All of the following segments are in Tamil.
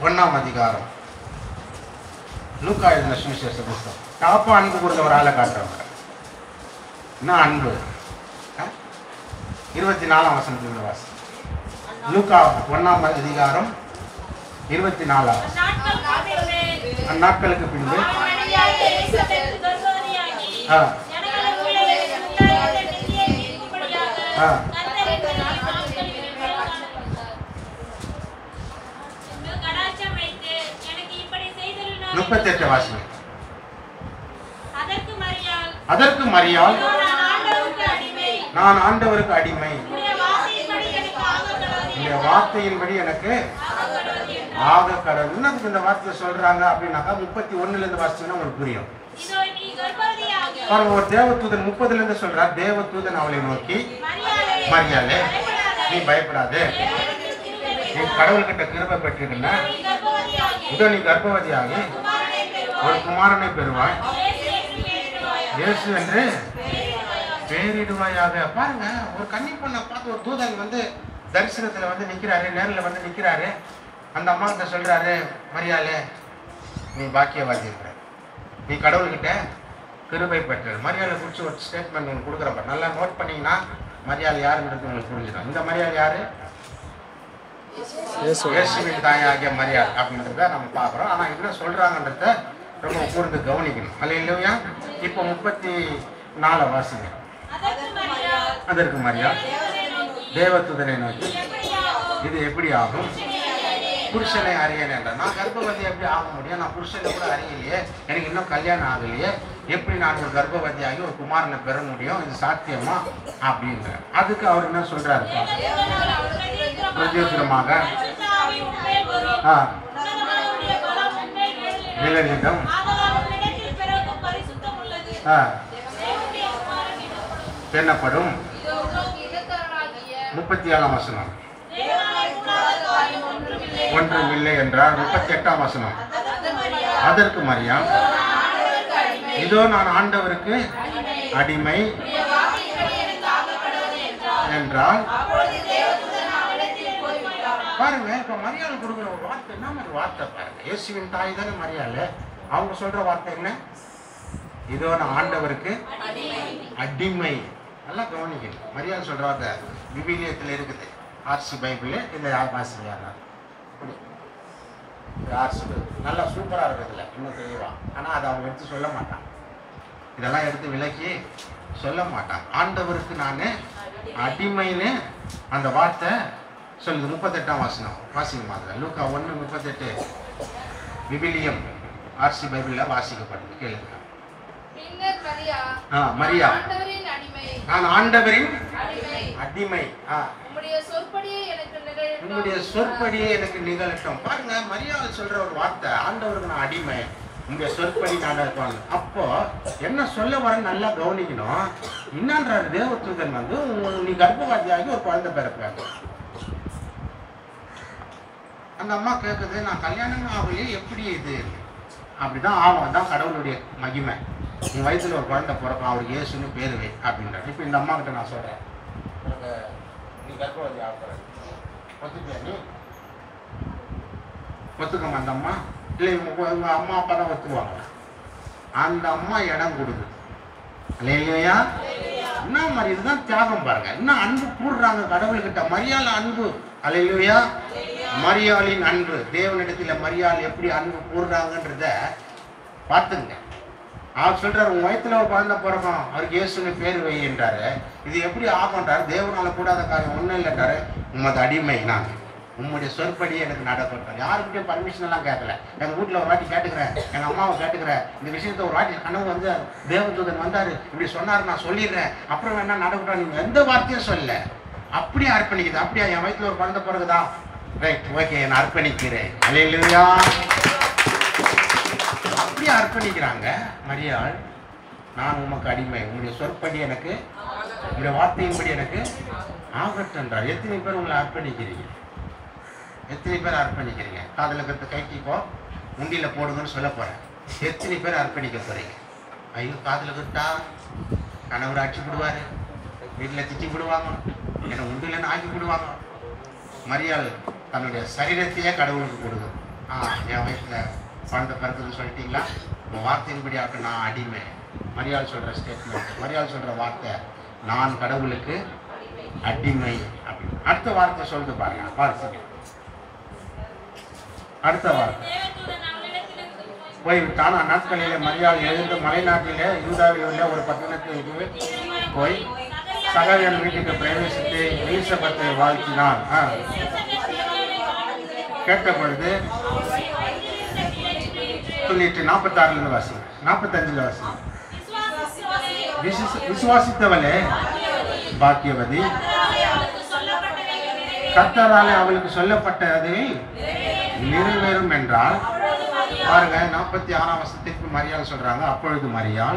ஒன்றாம் அதிகாரம் லூக்கா எழுதின சுவிசேஷ புஸ்தகம் டாப்பா அன்பு கொடுத்த ஒரு ஆளை காட்டுறவங்க என்ன அன்பு ஆ? இருபத்தி நாலாம் வசனத்தில் வாசி லூக்கா ஒன்றாம் அதிகாரம் இருபத்தி நாலாம் நாட்களுக்கு பின்பு அந்நாட்களுக்கு பின்பு மரியாள் எலிசபெத் கர்ப்பவதியாகி, ஆ. ஜனங்களுக்குள்ளே உண்டாயிருந்த நித்திய தீர்ப்புப்படியாக ஆ. கர்த்தரின் கையில் வாக்களிப்பின் மேல் காணப்பட்டார். என்று கடாட்சம் வைத்து, எனக்கு இப்படி செய்தருளினார் முப்பத்தெட்டு என்று வாசிங்க அதற்கு மரியாள், அதற்கு மரியாள் இதோ நான் ஆண்டவருக்கு அடிமை. நான் ஆண்டவருக்கு அடிமை உம்முடைய வார்த்தையின்படி எனக்கு ஆகக்கடவுது இந்த என்றார். வார்த்தையின்படி எனக்கு ஆகக்கடவுது என்றார். ஆக கடவுள் என்னதுக்கு இந்த வார்த்தையை சொல்றாங்க அப்படின்னாக்கா முப்பத்தி ஒண்ணுல இருந்து வாசிச்சீங்கன்னா உங்களுக்கு புரியும் இதோ நீ கர்ப்பவதியாகி, பாருங்க ஒரு தேவதூதன் முப்பதுல இருந்து சொல்றார் தேவதூதன் அவளை நோக்கி மரியாளே, மரியாளே பயப்படாதே. நீ பயப்படாதே தேவனிடத்தில் கிருபை நீ பெற்றாய். கடவுள்கிட்ட கிருபை பெற்றிருக்கின்ற நீ கர்ப்பவதியாகி, இதோ நீ கர்ப்பவதியாகி குமாரனை பெறுவாய். ஒரு குமாரனை பெறுவாய் இயேசு என்று பெயரிடுவாயாக. இயேசு என்று பெயரிடுவாயாக. பேரிடுவாயாக பாருங்க ஒரு கன்னி பொண்ணை பார்த்து ஒரு தூதன் வந்து தரிசனத்துல வந்து நிக்கிறாரு நேர்ல வந்து நிக்கிறாரு அந்த அம்மா கிட்ட சொல்றாரு மரியாளே நீ பாக்கியவாதி இருக்கிற நீ கடவுள்கிட்ட கிருபை பெற்ற மரியாதை குறித்து ஒரு ஸ்டேட்மெண்ட் உங்களுக்கு கொடுக்குறப்ப நல்லா நோட் பண்ணீங்கன்னா மரியாதை யாருங்கிறது உங்களுக்கு புரிஞ்சிடும் இந்த மரியாதை யாரு இயேசுவின் தாயாகிய மரியாதை அப்படின்றத நம்ம பார்க்குறோம் ஆனால் என்ன சொல்றாங்கன்றத ரொம்ப கூர்ந்து கவனிக்கணும் அல்லையா இப்போ முப்பத்தி நாலு வாசிங்க அதற்கு மரியாள், அதற்கு மரியா தேவனை நோக்கி, தேவதூதனை நோக்கி எப்படியாகும்? இது எப்படி ஆகும் புருஷனை அறியலை என்ற நான் கர்ப்பவதி எப்படி ஆக முடியும் நான் புருஷனை கூட அறியலையே எனக்கு இன்னும் கல்யாணம் ஆகலையே எப்படி நான் ஒரு கர்ப்பவதியாகி ஒரு குமாரனை பெற முடியும் இது சாத்தியமா அப்படின்ற அதுக்கு அவர் என்ன சொல்றாரு தேவனால் அவர்கள் பிரத்யோத்திரமாக பரிசுத்த ஆவி உன்மேல் வரும். ஆ உன்னதமானவருடைய பலம் உன்மேல் நிழலிடும். நிழலிடும் ஆதலால் உன்னிடத்தில் பிறக்கும் பரிசுத்தம் உள்ளது. ஆ தேவனுடைய குமாரன் எனப்படும். பெண்ணப்படும் இதோ உனக்கு இடத்தரனாகிய முப்பத்தி ஏழாம் வசனம் தேவனால் கூடாத காரியம் ஒன்றுமில்லை. ஒன்றும் இல்லை என்றார் முப்பத்தி எட்டாம் வசனம் அதற்கு மரியாள், அதற்கு மரியாம் ஆண்டவருக்கு அடிமை. இதோ நான் ஆண்டவருக்கு அடிமை உம்முடைய வார்த்தையின்படி எனக்கு ஆகக்கடவுது என்றார். என்றால் அப்பொழுது தேவதூதன் அவளிடத்தில் போய்விட்டார். பாருங்க இப்ப மரியாதை கொடுக்குற ஒரு வார்த்தை என்ன மாதிரி வார்த்தை பாருங்க இயேசுவின் தாய் தானே மரியாதை அவங்க சொல்ற வார்த்தை என்ன இதோ நான் ஆண்டவருக்கு அடிமை நல்லா கவனிக்கணும் மரியாதை சொல்ற வார்த்தை விபிலியத்தில் இருக்குது ஆர்சி பைபிள் இந்த வாசி யாரா ஆர்சி பைபிள் நல்லா சூப்பரா இருக்குதுல்ல இன்னும் தெளிவா ஆனா அதை அவங்க எடுத்து சொல்ல மாட்டாங்க இதெல்லாம் எடுத்து விலக்கி சொல்ல மாட்டாங்க ஆண்டவருக்கு நான் அடிமைன்னு அந்த வார்த்தை சொல்லுது முப்பத்தெட்டாம் வாசனம் வாசிக்க மாதிரி லூக்கா ஒன்று முப்பத்தெட்டு விபிலியம் ஆர்சி பைபிளில் வாசிக்கப்படுது கேளுங்க பின்னர் மரியா ஆ மரியா ஆண்டவரின் அடிமை நான் ஆண்டவரின் அடிமை அடிமை ஆ உம்முடைய சொற்படியே எனக்கு நிகழட்டும் உன்னுடைய சொற்படியே எனக்கு நிகழட்டும் பாருங்க மரியாதை சொல்ற ஒரு வார்த்தை ஆண்டவருக்கு நான் அடிமை உங்களுடைய சொற்படி நடக்கும் அப்போ என்ன சொல்ல வரேன்னு நல்லா கவனிக்கணும் என்னன்றாரு தேவதூதன் வந்து உங்க- நீ கர்ப்பவாதியாகி ஒரு குழந்தை பிறப்பாங்க அந்த அம்மா கேட்குது நான் கல்யாணம் ஆகலையே எப்படி இது அப்படிதான் ஆகும் அதான் கடவுளுடைய மகிமை நீ வயித்துல ஒரு குழந்தை பிறக்கும் அவருக்கு இயேசுன்னு பேர் வை அப்படின்றாரு இப்போ இந்த அம்மா கிட்ட நான் சொல்றேன் உனக்கு நீ கர்ப்பவதி ஆகிற ஒத்துக்கியா நீ ஒத்துக்கமா அந்த அம்மா இல்லை இவங்க இவங்க அம்மா அப்பா தான் ஒத்துக்குவாங்க அந்த அம்மா இடம் கொடுக்குது இல்லையா என்ன மாதிரி இதுதான் தியாகம் பாருங்க இன்னும் அன்பு கூடுறாங்க கடவுள்கிட்ட மரியாதை அன்பு அலையிலுயா மரியாளின் அன்பு தேவனிடத்தில் மரியாள் எப்படி அன்பு கூடுறாங்கன்றத பார்த்துங்க அவர் சொல்றாரு உன் வயித்துல ஒரு குழந்தை பிறக்கும் அவருக்கு இயேசுன்னு பேர் வை என்றாரு இது எப்படி ஆகும்ன்றாரு தேவனால கூடாத காரியம் ஒன்றும் இல்லைன்றாரு உமது அடிமை நான் உம்முடைய சொற்படி எனக்கு நடக்கட்டும் யாருக்கிட்டையும் பர்மிஷன் எல்லாம் கேட்கல எங்க வீட்ல ஒரு வாட்டி கேட்டுக்கிறேன் எங்க அம்மாவை கேட்டுக்கிறேன் இந்த விஷயத்த ஒரு வாட்டி கனவு வந்து தேவதூதன் வந்தாரு இப்படி சொன்னாரு நான் சொல்லிடுறேன் அப்புறம் வேணா நடக்கட்டும் நீங்க எந்த வார்த்தையும் சொல்லல அப்படியே அர்ப்பணிக்குது அப்படியா என் வயித்துல ஒரு குழந்தை பிறகுதா ரைட் ஓகே நான் அர்ப்பணிக்கிறேன் அலையிலுயா அப்படியே அர்ப்பணிக்கிறாங்க மரியாள் நான் உமக்கு அடிமை உங்களுடைய சொற்படி எனக்கு உங்களுடைய வார்த்தையின்படி எனக்கு ஆகட்டுன்றார் எத்தனை பேர் உங்களை அர்ப்பணிக்கிறீங்க எத்தனை பேர் அர்ப்பணிக்கிறீங்க காதல கத்து கைக்கிப்போ முண்டியில போடுங்கன்னு சொல்ல போறேன் எத்தனை பேர் அர்ப்பணிக்க போறீங்க ஐயோ காதல கட்டா கணவர் அடிச்சு விடுவாரு வீட்டில் திட்டி விடுவாங்க என்னை உண்டிலன்னு ஆக்கி விடுவாங்க மரியாள் தன்னுடைய சரீரத்தையே கடவுளுக்கு கொடுக்கும் ஆ என் வயிற்றுல குழந்தை பிறக்குதுன்னு சொல்லிட்டீங்களா உங்கள் வார்த்தையின்படி ஆக்க நான் அடிமை மரியாள் சொல்கிற ஸ்டேட்மெண்ட் மரியாள் சொல்கிற வார்த்தை நான் கடவுளுக்கு அடிமை அப்படின்னு அடுத்த வார்த்தை சொல்லுது பாருங்க வார்த்தை அடுத்த வார்த்தை தேவதூதன் அவளிடத்திலிருந்து போய் போய்விட்டான் அந்நாட்களிலே மரியாள் எழுந்து மலைநாட்டிலே யூதாவில் உள்ள ஒரு பட்டணத்துக்கு போய் சகரியன் வீட்டுக்கு பிரவேசித்து எலிசபெத்தை வாழ்த்தினான் ஆ. கேட்ட பொழுது சொல்லிட்டு நாற்பத்தாறுல வாசி நாற்பத்தஞ்சுல வாசி விசுவாசி- விசுவாசித்தவளே பாக்கியவதி கர்த்தராலே அவளுக்கு சொல்லப்பட்டது நிறைவேறும் என்றால் பாருங்க நாற்பத்தி ஆறாம் வருஷத்திற்கு மரியாள் சொல்றாங்க அப்பொழுது மரியாள்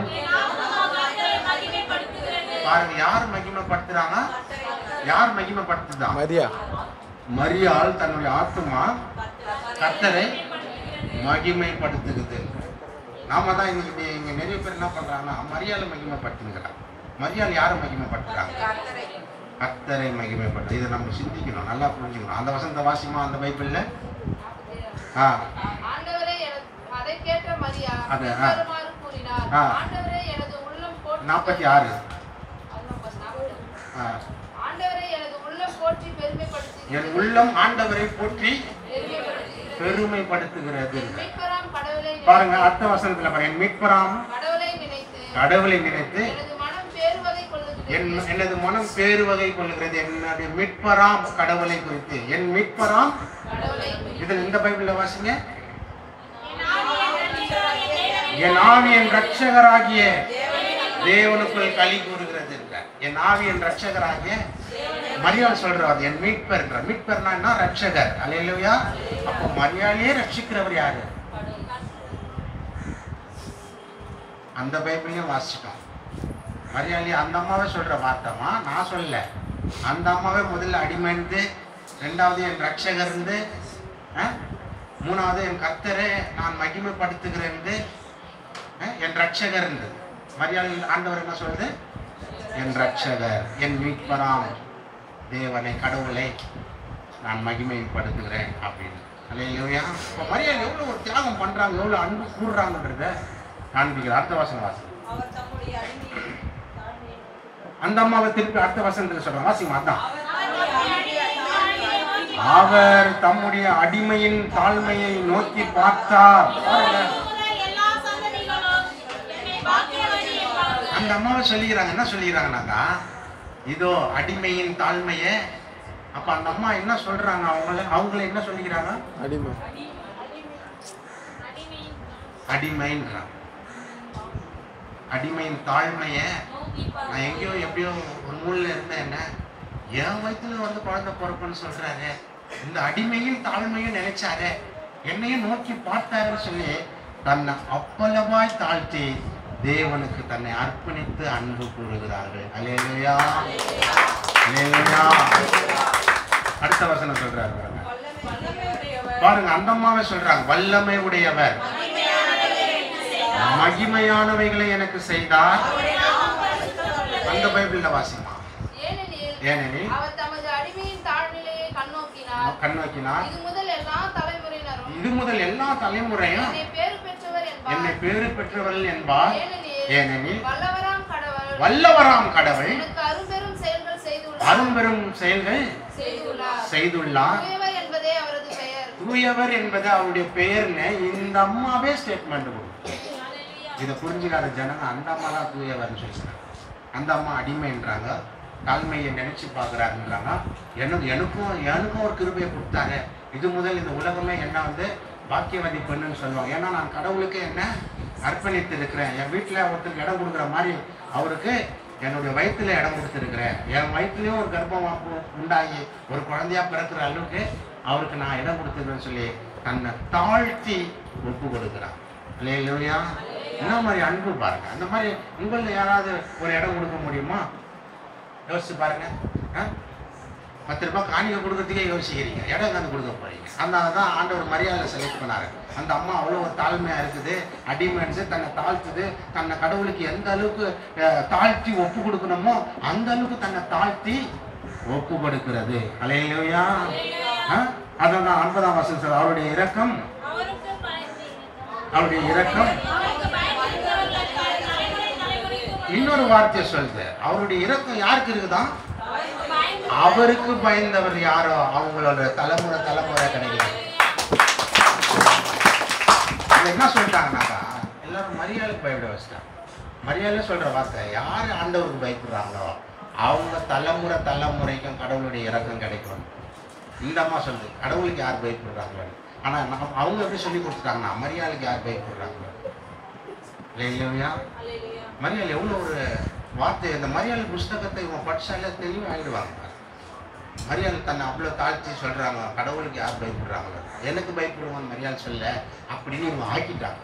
பாருங்க யார் மகிமைப்படுத்துறாங்க யார் மகிமைப்படுத்துதா மரியா மரியாள் தன்னுடைய ஆத்துமா கர்த்தரை மகிமைப்படுத்துகிறது நாம தான் இன்னைக்கு இங்க நிறைய பேர் என்ன பண்றாங்கன்னா மரியாதை மகிமைப்படுத்துங்கிறாங்க மரியாள் யாரை மகிமைப்படுத்துறாங்க கர்த்தரை மகிமைப்படுத்து இதை நம்ம சிந்திக்கணும் நல்லா புரிஞ்சுக்கணும் அந்த வசந்த வாசிமா அந்த பைபிள்ல ஆ ஆண்டவரே எனது அதை கேட்ட மரியா அது, ஆ. பின்வருமாறு கூறினார் ஆ. ஆண்டவரே எனது உள்ளம் போற்றி நாற்பத்தி ஆறு அதுதான் first நாற்பது. ஆ. ஆண்டவரே எனது உள்ளம் போற்றி பெருமைப்படுத்தி என் உள்ளம் ஆண்டவரை போற்றி பெருமைப்படுத்தி பெருமைப்படுத்துகிறது மீட்பராம் கடவுளை பாருங்க நினைத்து- அடுத்த வசனத்துல பாருங்க என் மீட்பராம் கடவுளை நினைத்து கடவுளை நினைத்து எனது மனம் பேருவதை என் கொள்ளுகிறது எனது மனம் பேருவகை கொள்கிறது என்னுடைய மீட்பராம் கடவுளை குறித்து என் மீட்பராம் கடவுளை இதில் இந்த பைபிள்ல வாசிங்க என் ஆவி என் ரட்சகராகிய தேவனுக்குள் களி கூறுகிறது என்றார். என் ஆவி என் ரட்சகராகிய மரியாள் சொல்றாரு என் மீட்பர் என்றார் மீட்பர்னா என்ன ரட்சகர் அல்லையா அப்போ மரியாதையே ரட்சிக்கிறவர் யாரு அந்த பைபிளையும் வாசிச்சிட்டோம் மரியாதை அந்த அம்மாவே சொல்ற வார்த்தைமா நான் சொல்லல அந்த அம்மாவே முதல்ல அடிமைந்து ரெண்டாவது என் ரட்சகர் இருந்து அஹ், மூணாவது என் கர்த்தரை நான் மகிமைப்படுத்துகிறேன் அஹ், என் ரட்சகர் இருந்து மரியாதை ஆண்டவர் என்ன சொல்றது என் ரட்சகர் என் மீட்பராம் தேவனை கடவுளை நான் மகிமைப்படுத்துகிறேன் அப்படின்னு அல்லையா இப்போ மரியாதை எவ்வளோ ஒரு தியாகம் பண்றாங்க எவ்வளோ அன்பு கூடுறாங்கன்றத காண்பிக்கிற அடுத்த வாசன வாசம் அவர் தம்முடைய அடிமையை அந்த அம்மாவை திருப்பி அடுத்த வசனத்தில் சொல்றாங்க வாசிமா அதான் அவர் அவர் தம்முடைய அடிமையை தம்முடைய அடிமையின் தாழ்மையை நோக்கி பார்த்தார் பாருங்க. எல்லா சந்ததிகளும் என்னை பாக்கியவதி என்பார்கள் அந்த அம்மாவை சொல்லிக்கிறாங்க என்ன சொல்லிக்கிறாங்கனாக்கா இதோ அடிமையின் தாழ்மையை அப்ப அந்த அம்மா என்ன சொல்றாங்க அவங்கள அவங்கள என்ன சொல்லிக்கிறாங்க அடிமை அடிமைன்றாங்க அடிமையின் தாழ்மையை நான் எங்கேயோ எப்படியோ ஒரு மூலையில் இருந்தேன் என்ன என் வயித்துல வந்து குழந்தை பிறப்புன்னு சொல்றாரு இந்த அடிமையின் தாழ்மையும் நினைச்சாரு என்னையும் நோக்கி பார்த்தாருன்னு சொல்லி தன்னை அப்பளவாய் தாழ்த்தி தேவனுக்கு தன்னை அர்ப்பணித்து அன்பு கூறுகிறார்கள் அலேலுயா அலேலுயா அடுத்த வசனம் சொல்றாரு பாருங்க. வல்லமையுடையவர் பாருங்க அந்த அம்மாவே சொல்றாங்க வல்லமை உடையவர் மகிமையானவைகளை எனக்கு செய்தார் அந்த பைபிள்ல வாசிமா ஏனெனில் ஏனெனில் அவர் தமது அடிமையின் தாழ்நிலையை கண்ணோக்கினார் கண்ணோக்கினார் இது முதல் எல்லா தலைமுறையினரும் இது முதல் எல்லா தலைமுறையும் என்னை பேறு பெற்றவர் என்னை என்பார் பேறு பெற்றவர்கள் என்பார் ஏனெனில் ஏனெனில் வல்லவராம் கடவுள் வல்லவராம் கடவுள் எனக்கு அரும்பெரும் செயல்கள் செய்துள்ளார் அரும்பெரும் செயல்கள் செய்துள்ளார் செய்துள்ளார் தூயவர் என்பதே அவரது பெயர் தூயவர் என்பது அவருடைய பெயர்னு இந்த அம்மாவே ஸ்டேட்மெண்ட் கொடுக்கும் இதை புரிஞ்சுக்காத ஜனங்க அந்த அம்மா தான் தூயவர்னு சொல்லிக்கிறாங்க அந்த அம்மா அடிமைன்றாங்க தாழ்மையை நினைச்சு பார்க்குறாருன்றாங்க எனக்கு எனக்கும் எனக்கும் ஒரு கிருபையை கொடுத்தாரு இது முதல் இந்த உலகமே என்ன வந்து பாக்கியவதி பெண்ணுன்னு சொல்லுவாங்க ஏன்னா நான் கடவுளுக்கு என்ன அர்ப்பணித்து இருக்கிறேன் என் வீட்டில் ஒருத்தருக்கு இடம் கொடுக்குற மாதிரி அவருக்கு என்னுடைய வயித்துல இடம் கொடுத்துருக்கிறேன் என் வயிற்றுலையும் ஒரு கர்ப்பம் உ- உண்டாகி ஒரு குழந்தையா பிறக்கிற அளவுக்கு அவருக்கு நான் இடம் கொடுத்துருக்கேன்னு சொல்லி தன்னை தாழ்த்தி ஒப்பு கொடுக்குறான் இல்லையா என்ன மாதிரி அன்பு பாருங்க அந்த மாதிரி உங்களில் யாராவது ஒரு இடம் கொடுக்க முடியுமா யோசிச்சு பாருங்க ஆ? பத்து ரூபாய் காணிக்கை கொடுக்கறதுக்கே யோசிக்கிறீங்க இடம் எங்காந்து கொடுக்க போறீங்க அதனால தான் ஆண்டவர் மரியாதை செலக்ட் பண்ணாரு அந்த அம்மா அவ்வளோ ஒரு தாழ்மையா இருக்குது அடிமைன்ஸு தன்னை தாழ்த்துது தன்னை கடவுளுக்கு எந்த அளவுக்கு அஹ், தாழ்த்தி ஒப்பு கொடுக்கணுமோ அந்த அளவுக்கு தன்னை தாழ்த்தி ஒப்பு கொடுக்கிறது அலையிலையா அதான் ஐம்பதாம் வருஷம் சார் அவருடைய இரக்கம் அவருடைய இரக்கம் அவருக்கு பயந்திருக்கிறவர்கள் தலைமுறை தலைமுறைக்கும் இன்னொரு வார்த்தையை சொல்லுது அவருடைய இரக்கம் யாருக்கு இருக்குதான் பயந்து அவருக்கு பயந்தவர் யாரோ அவங்களோட தலைமுறை தலைமுறை கிடைக்குது இதுல என்ன சொல்லிட்டாங்கனாக்கா எல்லாரும் மரியாதைக்கு பயப்பட வச்சிட்டாங்க மரியாதை சொல்ற வார்த்தை யார் ஆண்டவருக்கு பயப்படுறாங்களோ அவங்க தலைமுறை தலைமுறைக்கும் கடவுளுடைய இரக்கம் கிடைக்கும் இந்த அம்மா சொல்லுது கடவுளுக்கு யார் பயப்படுறாங்களோ ஆனா நம்ம அவங்க எப்படி சொல்லி கொடுத்துட்டாங்கன்னா மரியாதைக்கு யார் பயப்படுறாங்களோ இல்லையா அல்லேலூயா மரியாதை எவ்வளோ ஒரு வார்த்தை இந்த மரியாதை புஸ்தகத்தை இவங்க படிச்சாலே தெளிவாக ஆகிடுவாங்க மரியாதை தன்னை அவ்வளோ தாழ்த்தி சொல்கிறாங்க கடவுளுக்கு யார் பயப்படுறாங்களோ எனக்கு பயப்படுவாங்க மரியாதை சொல்ல அப்படின்னு இவங்க ஆக்கிட்டாங்க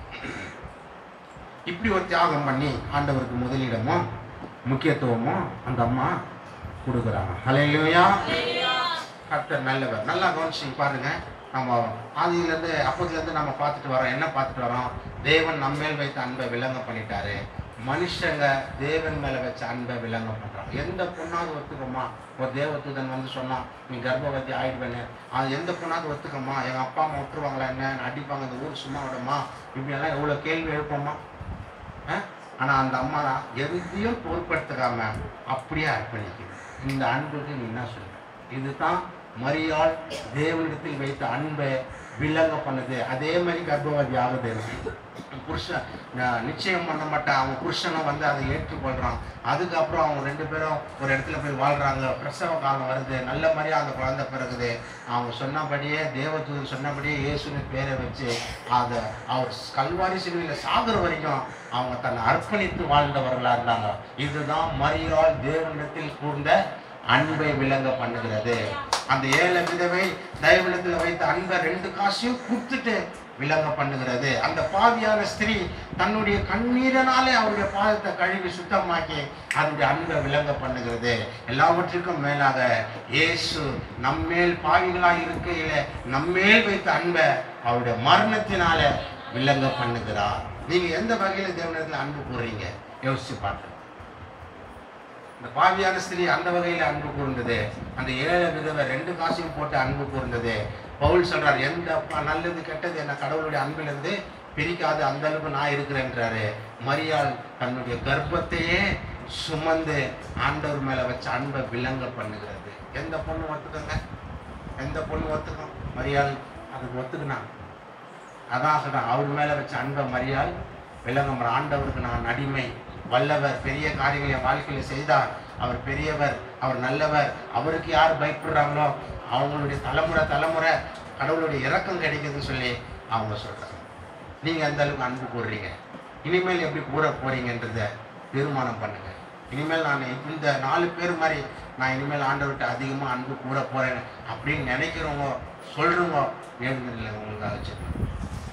இப்படி ஒரு தியாகம் பண்ணி ஆண்டவருக்கு முதலிடமும் முக்கியத்துவமும் அந்த அம்மா கொடுக்குறாங்க ஹலையிலையா கர்த்தர் நல்லவர் நல்லா கவனிச்சு பாருங்க நம்ம ஆதியிலேருந்து அப்போதுலேருந்து நம்ம பார்த்துட்டு வரோம் என்ன பார்த்துட்டு வரோம் தேவன் நம்மேல் வைத்த அன்பை விளங்க பண்ணிட்டாரு மனுஷங்க தேவன் மேலே வச்ச அன்பை விளங்க பண்ணுறாங்க எந்த பொண்ணாவது ஒத்துக்கோமா ஒரு தேவதூதன் வந்து சொன்னான் நீ கர்ப்பவதி ஆயிடுவேன்னு அது எந்த பொண்ணாவது ஒத்துக்கோமா எங்கள் அப்பா அம்மா விட்டுருவாங்களா என்ன அடிப்பாங்க இந்த ஊர் சும்மா விடுமா இப்படியெல்லாம் எவ்வளோ கேள்வி எழுப்போமா ஆனால் அந்த அம்மா தான் எதையும் பொருட்படுத்துக்காம அப்படியே அர்ப்பணிக்குது இந்த அன்புக்கு நீ என்ன சொல்ற இதுதான் மரியாள் தேவனிடத்தில் வைத்த அன்பை விளங்க பண்ணுது அதே மாதிரி கர்ப்பவதி ஆகுது புருஷன் ந- நிச்சயம் பண்ண மாட்டான் அவன் புருஷனை வந்து அதை ஏற்றுக்கொள்றான் அதுக்கப்புறம் அவங்க ரெண்டு பேரும் ஒரு இடத்துல போய் வாழ்றாங்க பிரசவ காலம் வருது நல்ல மாதிரியா அந்த குழந்தை பிறகுது அவங்க சொன்னபடியே தேவதூதன் சொன்னபடியே இயேசுன்னு பேரை வச்சு அதை அவர் கல்வாரி சிலுவையில் சாகுற வரைக்கும் அவங்க தன்னை அர்ப்பணித்து வாழ்ந்தவர்களா இருந்தாங்க இதுதான் மரியாள் தேவனிடத்தில் கூர்ந்த அன்பை விளங்க பண்ணுகிறது அந்த ஏழை விதவை தெய்வனத்தில் வைத்த அன்பை ரெண்டு காசையும் கொடுத்துட்டு விளங்க பண்ணுகிறது அந்த பாவியான ஸ்திரீ தன்னுடைய கண்ணீரனாலே அவருடைய பாதத்தை கழுவி சுத்தமாக்கி அதனுடைய அன்பை விளங்க பண்ணுகிறது எல்லாவற்றுக்கும் மேலாக இயேசு நம்மேல் பாவிகளாக இருக்கையில நம்மேல் வைத்த அன்பை அவருடைய மரணத்தினால விளங்க பண்ணுகிறார் நீங்க எந்த வகையில தேவனிடத்தில் அன்பு கூறுறீங்க யோசிச்சு பார்த்து இந்த பாவியான ஸ்திரீ அந்த வகையில அன்பு கூர்ந்தது அந்த ஏழை விதவை ரெண்டு காசையும் போட்டு அன்பு கூர்ந்தது பவுல் சொல்றார் எந்த ப- நல்லது கெட்டது என்ன கடவுளுடைய அன்பிலிருந்து பிரிக்காது அந்த அளவுக்கு நான் இருக்கிறேன்றாரு மரியாள் தன்னுடைய கர்ப்பத்தையே சுமந்து ஆண்டவர் மேல வச்ச அன்பை விளங்க பண்ணுகிறது எந்த பொண்ணு ஒத்துக்கங்க எந்த பொண்ணு ஒத்துக்கும் மரியாள் அதுக்கு ஒத்துக்கினான் அதான் சொல்றேன் அவர் மேல வச்ச அன்பை மரியாள் விளங்கம் ஆண்டவருக்கு நான் அடிமை வல்லவர் பெரிய காரியங்களை என் வாழ்க்கையில செய்தார் அவர் பெரியவர் அவர் நல்லவர் அவருக்கு யார் பயப்படுறாங்களோ அவங்களுடைய தலைமுறை தலைமுறை கடவுளுடைய இரக்கம் கிடைக்குதுன்னு சொல்லி அவங்க சொல்றாங்க நீங்க எந்த அளவுக்கு அன்பு கூறுறீங்க இனிமேல் எப்படி கூற போறீங்கன்றத தீர்மானம் பண்ணுங்க இனிமேல் நான் இந்த நாலு பேர் மாதிரி நான் இனிமேல் ஆண்டவர்கிட்ட அதிகமா அன்பு கூற போறேன் அப்படின்னு நினைக்கிறவங்க சொல்றவங்க எழுந்திரல உங்களுக்காக வச்சிருக்கேன்